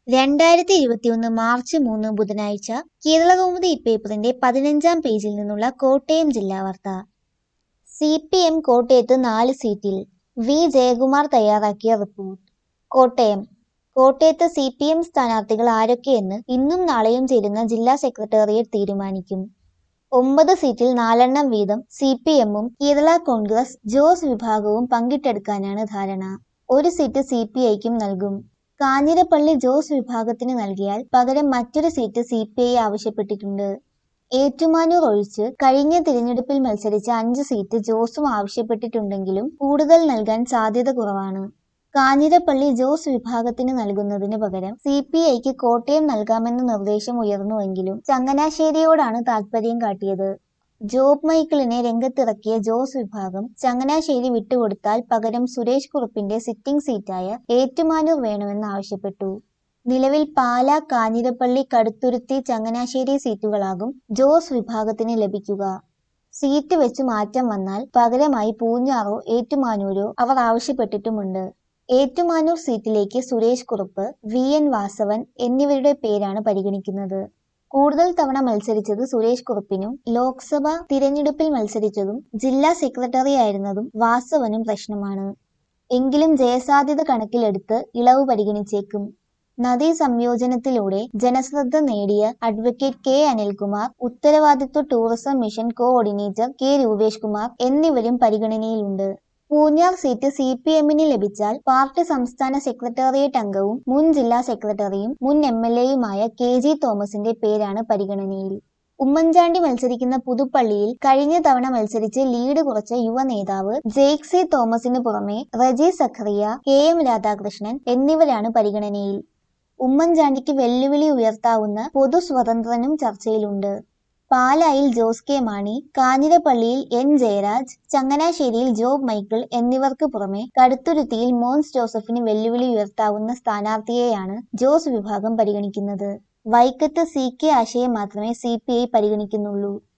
രണ്ടായിരത്തി ഇരുപത്തിയൊന്ന് മാർച്ച് മൂന്ന് ബുധനാഴ്ച കേരളകൗമുദി ഇപ്പേപ്പറിന്റെ പതിനഞ്ചാം പേജിൽ നിന്നുള്ള കോട്ടയം ജില്ലാ വാർത്ത സി പി എം കോട്ടയത്ത് നാല് സീറ്റിൽ വി ജയകുമാർ തയ്യാറാക്കിയ റിപ്പോർട്ട് കോട്ടയം കോട്ടയത്ത് സി പി എം സ്ഥാനാർത്ഥികൾ ആരൊക്കെയെന്ന് ഇന്നും നാളെയും ചേരുന്ന ജില്ലാ സെക്രട്ടേറിയറ്റ് തീരുമാനിക്കും ഒമ്പത് സീറ്റിൽ നാലെണ്ണം വീതം സി പി എമ്മും കേരള കോൺഗ്രസ് ജോസ് വിഭാഗവും പങ്കിട്ടെടുക്കാനാണ് ധാരണ ഒരു സീറ്റ് സി പി ഐക്കും നൽകും കാഞ്ഞിരപ്പള്ളി ജോസ് വിഭാഗത്തിന് നൽകിയാൽ പകരം മറ്റൊരു സീറ്റ് സി പി ഐ ആവശ്യപ്പെട്ടിട്ടുണ്ട് ഏറ്റുമാനൂർ ഒഴിച്ച് കഴിഞ്ഞ തിരഞ്ഞെടുപ്പിൽ മത്സരിച്ച അഞ്ച് സീറ്റ് ജോസും ആവശ്യപ്പെട്ടിട്ടുണ്ടെങ്കിലും കൂടുതൽ നൽകാൻ സാധ്യത കുറവാണ് കാഞ്ഞിരപ്പള്ളി ജോസ് വിഭാഗത്തിന് നൽകുന്നതിന് പകരം സി പി ഐക്ക് കോട്ടയം നൽകാമെന്ന നിർദ്ദേശം ഉയർന്നുവെങ്കിലും ചങ്ങനാശ്ശേരിയോടാണ് താൽപര്യം കാട്ടിയത് ജോബ് മൈക്കിളിനെ രംഗത്തിറക്കിയ ജോസ് വിഭാഗം ചങ്ങനാശ്ശേരി വിട്ടുകൊടുത്താൽ പകരം സുരേഷ് കുറുപ്പിന്റെ സിറ്റിംഗ് സീറ്റായ ഏറ്റുമാനൂർ വേണമെന്ന് ആവശ്യപ്പെട്ടു നിലവിൽ പാല കാഞ്ഞിരപ്പള്ളി കടുത്തുരുത്തി ചങ്ങനാശ്ശേരി സീറ്റുകളാകും ജോസ് വിഭാഗത്തിന് ലഭിക്കുക സീറ്റ് വെച്ച് മാറ്റം വന്നാൽ പകരമായി പൂഞ്ഞാറോ ഏറ്റുമാനൂരോ അവർ ആവശ്യപ്പെട്ടിട്ടുമുണ്ട് ഏറ്റുമാനൂർ സീറ്റിലേക്ക് സുരേഷ് കുറുപ്പ് വി എൻ വാസവൻ എന്നിവരുടെ പേരാണ് പരിഗണിക്കുന്നത് കൂടുതൽ തവണ മത്സരിച്ചത് സുരേഷ് കുറുപ്പിനും ലോക്സഭ തിരഞ്ഞെടുപ്പിൽ മത്സരിച്ചതും ജില്ലാ സെക്രട്ടറി ആയിരുന്നതും വാസവനും പ്രശ്നമാണ് എങ്കിലും ജയസാധ്യത കണക്കിലെടുത്ത് ഇളവ് പരിഗണിച്ചേക്കും നദീ സംയോജനത്തിലൂടെ ജനശ്രദ്ധ നേടിയ അഡ്വക്കേറ്റ് കെ അനിൽകുമാർ ഉത്തരവാദിത്വ tourism mission coordinator K Rupesh Kumar എന്നിവരും പരിഗണനയിലുണ്ട് പൂഞ്ഞാർ സീറ്റ് സി പി എമ്മിന് ലഭിച്ചാൽ പാർട്ടി സംസ്ഥാന സെക്രട്ടേറിയറ്റ് അംഗവും മുൻ ജില്ലാ സെക്രട്ടറിയും മുൻ എം എൽ എയുമായ കെ ജി തോമസിന്റെ പേരാണ് പരിഗണനയിൽ ഉമ്മൻചാണ്ടി മത്സരിക്കുന്ന പുതുപ്പള്ളിയിൽ കഴിഞ്ഞ തവണ മത്സരിച്ച് ലീഡ് കുറച്ച യുവ നേതാവ് ജെയ്ക് സി തോമസിന് പുറമെ റജി സഖറിയ കെ എം രാധാകൃഷ്ണൻ എന്നിവരാണ് പരിഗണനയിൽ ഉമ്മൻചാണ്ടിക്ക് വെല്ലുവിളി ഉയർത്താവുന്ന പൊതു സ്വതന്ത്രനും ചർച്ചയിലുണ്ട് പാലായിൽ ജോസ് കെ മാണി കാഞ്ഞിരപ്പള്ളിയിൽ എൻ ജയരാജ് ചങ്ങനാശ്ശേരിയിൽ ജോബ് മൈക്കിൾ എന്നിവർക്ക് പുറമെ കടുത്തുരുത്തിയിൽ മോൻസ് ജോസഫിന് വെല്ലുവിളി ഉയർത്താവുന്ന സ്ഥാനാർത്ഥിയെയാണ് ജോസ് വിഭാഗം പരിഗണിക്കുന്നത് വൈക്കത്ത് സി കെ ആശയെ മാത്രമേ സി പി ഐ പരിഗണിക്കുന്നുള്ളൂ